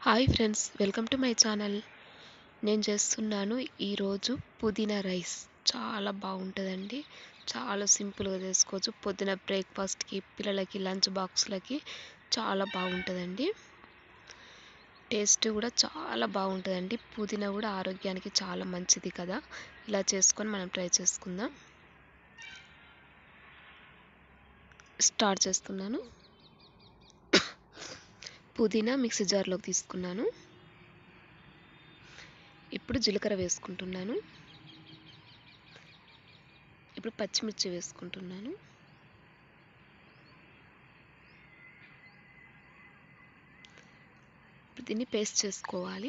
hi friends welcome to my channel నేను చేస్తున్నాను ఈరోజు పుదీనా రైస్ చాలా బాగుంటుందండి చాలా సింపుల్గా చేసుకోవచ్చు పొద్దున బ్రేక్ఫాస్ట్కి పిల్లలకి లంచ్ బాక్స్లకి చాలా బాగుంటుందండి టేస్ట్ కూడా చాలా బాగుంటుందండి పుదీనా కూడా ఆరోగ్యానికి చాలా మంచిది కదా ఇలా చేసుకొని మనం ట్రై చేసుకుందాం స్టార్ట్ చేస్తున్నాను పుదీనా మిక్సీ జార్లోకి తీసుకున్నాను ఇప్పుడు జీలకర్ర వేసుకుంటున్నాను ఇప్పుడు పచ్చిమిర్చి వేసుకుంటున్నాను ఇప్పుడు దీన్ని పేస్ట్ చేసుకోవాలి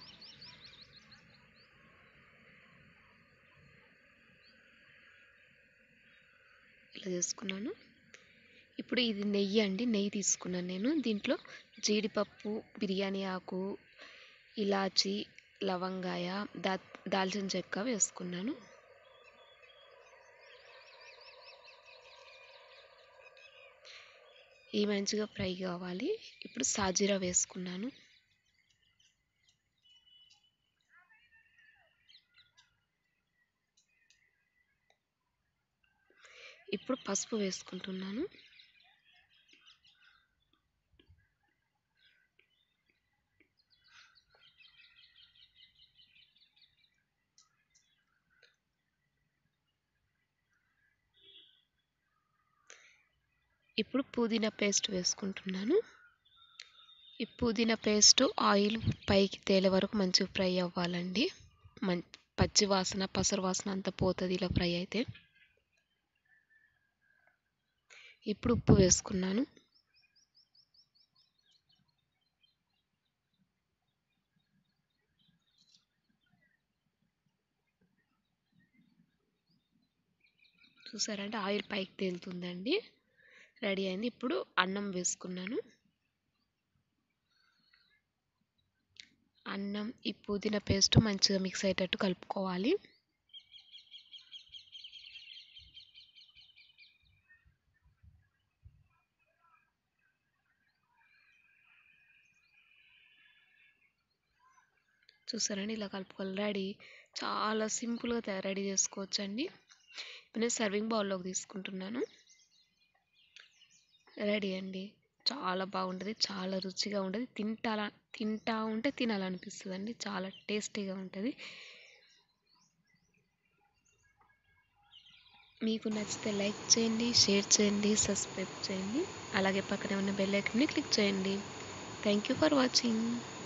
ఇలా చేసుకున్నాను ఇప్పుడు ఇది నెయ్యి అండి నెయ్యి తీసుకున్నాను నేను దీంట్లో జీడిపప్పు బిర్యానీ ఆకు ఇలాచి లవంగాయ దా దాల్చిన చెక్క వేసుకున్నాను ఈ మంచిగా ఫ్రై కావాలి ఇప్పుడు సాజీరా వేసుకున్నాను ఇప్పుడు పసుపు వేసుకుంటున్నాను ఇప్పుడు పుదీనా పేస్ట్ వేసుకుంటున్నాను ఈ పుదీనా పేస్ట్ ఆయిల్ పైకి తేలే వరకు మంచిగా ఫ్రై అవ్వాలండి మం పచ్చి వాసన పసరు వాసన అంతా పోతుంది ఇలా ఫ్రై అయితే ఇప్పుడు ఉప్పు వేసుకున్నాను చూసారంటే ఆయిల్ పైకి తేలుతుందండి రెడీ అయింది ఇప్పుడు అన్నం వేసుకున్నాను అన్నం ఈ పుదీనా పేస్ట్ మంచిగా మిక్స్ అయ్యేటట్టు కలుపుకోవాలి చూసారండి ఇలా కలుపుకోవాలి రెడీ చాలా సింపుల్గా రెడీ చేసుకోవచ్చు అండి ఇప్పుడు నేను సర్వింగ్ బౌల్లోకి తీసుకుంటున్నాను రెడీ అండి చాలా బాగుంటుంది చాలా రుచిగా ఉంటుంది తింటా తింటా ఉంటే తినాలనిపిస్తుంది అండి చాలా టేస్టీగా ఉంటుంది మీకు నచ్చితే లైక్ చేయండి షేర్ చేయండి సబ్స్క్రైబ్ చేయండి అలాగే పక్కనే ఉన్న బెల్ ఐకన్ని క్లిక్ చేయండి థ్యాంక్ యూ ఫర్ వాచింగ్